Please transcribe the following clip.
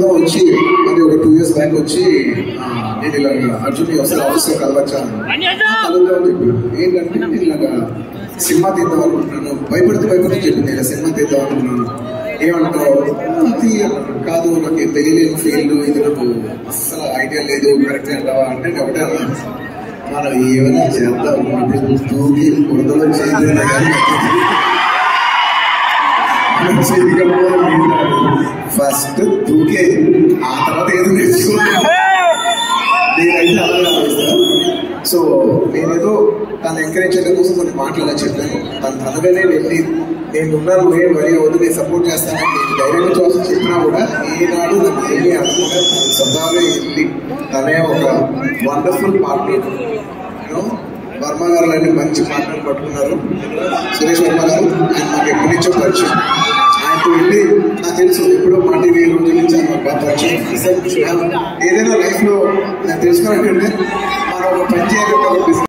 వచ్చి మరి ఒక టూ ఇయర్స్ బ్యాక్ వచ్చి ఆ, నేను ఇలా అర్జున్ ఒకసారి ఆఫీస్లో కలవచ్చా కలుద్దామని చెప్పి ఏంటంటే నేను ఇలాగా సినిమా తీద్దాం అనుకుంటున్నాను భయపడుతూ భయపడుతూ చెప్పింది ఇలా సినిమా తీద్దాం అనుకున్నాను ఏమంటావు అది కాదు నాకు ఏం తెలియలేదు ఫీల్డ్ ఇది నాకు అస్సలు ఐడియా లేదు కరెక్ట్ అంటావా అంటే నేను ఒకటే అన్నాను మనం ఏమైనా చేద్దాం ఇప్పుడు దూకి బురదలో చేయలేదు కానీ ఫస్ట్ దూకే ఆ తర్వాత ఏదో నేర్చుకున్నాను నేనైతే అలాగే ఆలోచిస్తాను సో నేనేదో తను ఎంకరేజ్ చేయడం కోసం కొన్ని మాటలు అలా చెప్పాను తను తనగానే వెళ్ళి నేను ఉన్నాను ఏ మరీ వద్దు నేను సపోర్ట్ చేస్తానని నేను ధైర్యంగా చూసి చెప్పినా కూడా ఈనాడు నన్ను ఏమీ అనుకుంటే తను సొంతంగా వెళ్ళి తనే ఒక వండర్ఫుల్ పార్ట్నర్ యూనో వర్మ గారు లాంటి మంచి పార్ట్నర్ పట్టుకున్నారు సురేష్ వర్మ గారు ఆయన నాకు ఎప్పటి నుంచో పరిచయం ఆయనతో వెళ్ళి నాకు తెలుసు ఎప్పుడో మా టీవీ రోజు నుంచి ఆయన నాకు బాగా పరిచయం He said, "Shubham, ఏదైనా లైఫ్ లో నేను తెలుసుకున్నట్టుంటే మనం ఒక పని చేయాలి ఒక business